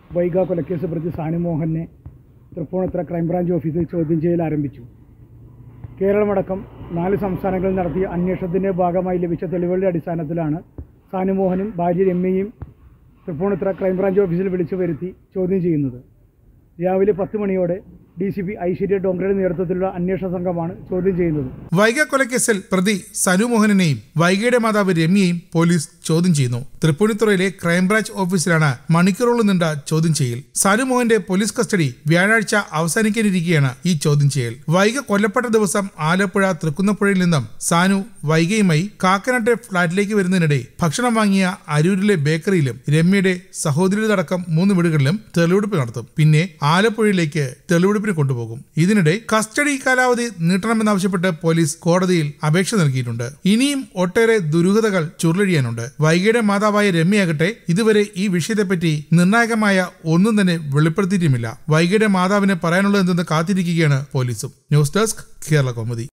വൈഗ കൊലക്കേസ് പ്രതി സാനുമോഹനെ തൃപ്പൂണിത്തുറ ക്രൈംബ്രാഞ്ച് ഓഫീസിൽ ചോദ്യം ചെയ്യൽ ആരംഭിച്ചു കേരളമടക്കം നാല് സംസ്ഥാനങ്ങളിൽ നടത്തിയ അന്വേഷണത്തിൻ്റെ ഭാഗമായി ലഭിച്ച തെളിവുകളുടെ അടിസ്ഥാനത്തിലാണ് സാനുമോഹനും ഭാര്യ രമ്യയും തൃപ്പൂണിത്തുറ ക്രൈംബ്രാഞ്ച് ഓഫീസിൽ വിളിച്ചു വരുത്തി ചോദ്യം ചെയ്യുന്നത് രാവിലെ പത്ത് മണിയോടെ ഡി സി പി ഐശ്വര്യ ഡോങ്കറയുടെ നേതൃത്വത്തിലുള്ള അന്വേഷണ സംഘമാണ് ചോദ്യം ചെയ്യുന്നത് വൈഗ കൊലക്കേസിൽ പ്രതി സനുമോഹനെയും വൈഗയുടെ മാതാവ് രമ്യയും പോലീസ് ചോദ്യം ചെയ്യുന്നു തൃപ്പൂണിത്തുറയിലെ ക്രൈംബ്രാഞ്ച് ഓഫീസിലാണ് മണിക്കൂറോളം നീണ്ട ചോദ്യം ചെയ്യൽ സനുമോഹന്റെ പോലീസ് കസ്റ്റഡി വ്യാഴാഴ്ച അവസാനിക്കാനിരിക്കെയാണ് ഈ ചോദ്യം ചെയ്യൽ വൈഗ കൊല്ലപ്പെട്ട ദിവസം ആലപ്പുഴ തൃക്കുന്നപ്പുഴയിൽ നിന്നും സാനു വൈഗയുമായി കാക്കനാട്ടെ ഫ്ളാറ്റിലേക്ക് വരുന്നതിനിടെ ഭക്ഷണം വാങ്ങിയ അരൂരിലെ ബേക്കറിയിലും രമ്യയുടെ സഹോദരിയടക്കം മൂന്ന് വീടുകളിലും തെളിവെടുപ്പ് നടത്തും പിന്നെ ആലപ്പുഴയിലേക്ക് തെളിവെടുപ്പിന് കൊണ്ടുപോകും ഇതിനിടെ കസ്റ്റഡി കാലാവധി നീട്ടണമെന്നാവശ്യപ്പെട്ട് പോലീസ് കോടതിയിൽ അപേക്ഷ നൽകിയിട്ടുണ്ട് ഇനിയും ഒട്ടേറെ ദുരൂഹതകൾ ചുരുളഴിയാനുണ്ട് വൈകിയുടെ മാതാവായ രമ്യയാകട്ടെ ഇതുവരെ ഈ വിഷയത്തെപ്പറ്റി നിർണായകമായ ഒന്നും തന്നെ വെളിപ്പെടുത്തിയിട്ടുമില്ല വൈകിയുടെ മാതാവിന് പറയാനുള്ളത് എന്തെന്ന് കാത്തിരിക്കുകയാണ് പോലീസും ന്യൂസ് ഡെസ്ക് കേരള കൗമുദി